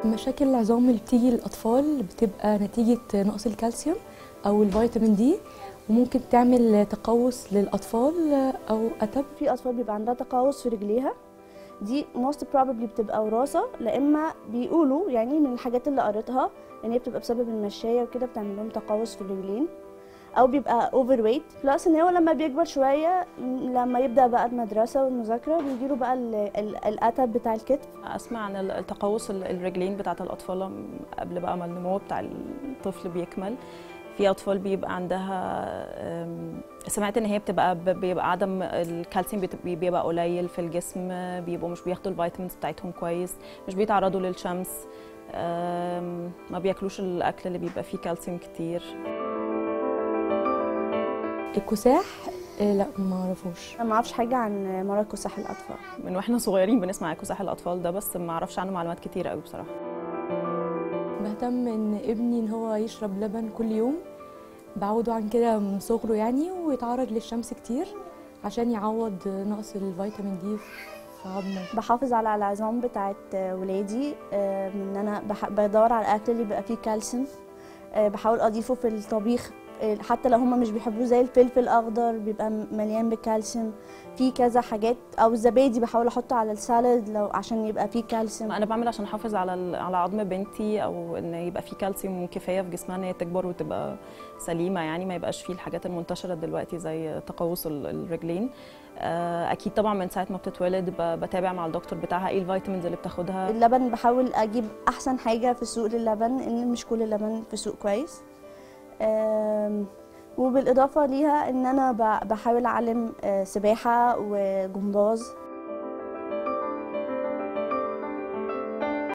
مشاكل العظام اللي بتيجي للأطفال بتبقى نتيجة نقص الكالسيوم أو الفيتامين دي وممكن تعمل تقوس للأطفال أو أتب في اطفال بيبقى عندها تقوس في رجليها دي most probably بتبقى وراثه لا اما بيقولوا يعني من الحاجات اللي قريتها ان هي بتبقى بسبب المشايه وكده بتعمل لهم تقوس في الرجلين او بيبقى اوفر ويت بلس ان هو لما بيكبر شويه لما يبدا بقى المدرسه والمذاكره بيجيله بقى ال- ال- الاتب بتاع الكتف اسمع عن ال- التقوس ال- الرجلين بتاعت الاطفال قبل بقى ما النمو بتاع الطفل بيكمل في اطفال بيبقى عندها أم، سمعت ان هي بتبقى ب- بيبقى عدم الكالسيوم بت- بيبقى قليل في الجسم بيبقوا مش بياخدوا الفيتامينز بتاعتهم كويس مش بيتعرضوا للشمس أم، ما بياكلوش الاكل اللي بيبقى فيه كالسيوم كتير الكساح آه، لا ما اعرفوش انا ما اعرفش حاجه عن مرض كساح الاطفال من واحنا صغيرين بنسمع عن كساح الاطفال ده بس ما اعرفش عنه معلومات كتير قوي بصراحه بهتم ان ابني ان هو يشرب لبن كل يوم بعوده عن كده من صغره يعني ويتعرض للشمس كتير عشان يعوض نقص الفيتامين دي في عظمه بحافظ على العظام بتاعت ولادي آه، من ان انا بح- بدور على الاكل اللي بيبقى فيه كالسيوم آه، بحاول اضيفه في الطبيخ آه، حتى لو هما مش بيحبوه زي الفلفل الاخضر بيبقى م- مليان بالكالسيوم في كذا حاجات او الزبادي بحاول احطه على السالاد لو عشان يبقى فيه كالسيوم انا بعمل عشان احافظ على ال- على عظم بنتي او ان يبقى في كالسيوم كفايه في جسمها ان هي تكبر وتبقى سليمه يعني ما يبقاش فيه الحاجات المنتشره دلوقتي زي تقوس ال- الرجلين آه، اكيد طبعا من ساعه ما بتتولد ب- بتابع مع الدكتور بتاعها ايه الفيتامينز اللي بتاخدها اللبن بحاول اجيب احسن حاجه في السوق للبن ان مش كل اللبن في السوق كويس آم، وبالاضافه ليها ان انا ب- بحاول اعلم آه، سباحه وجمباز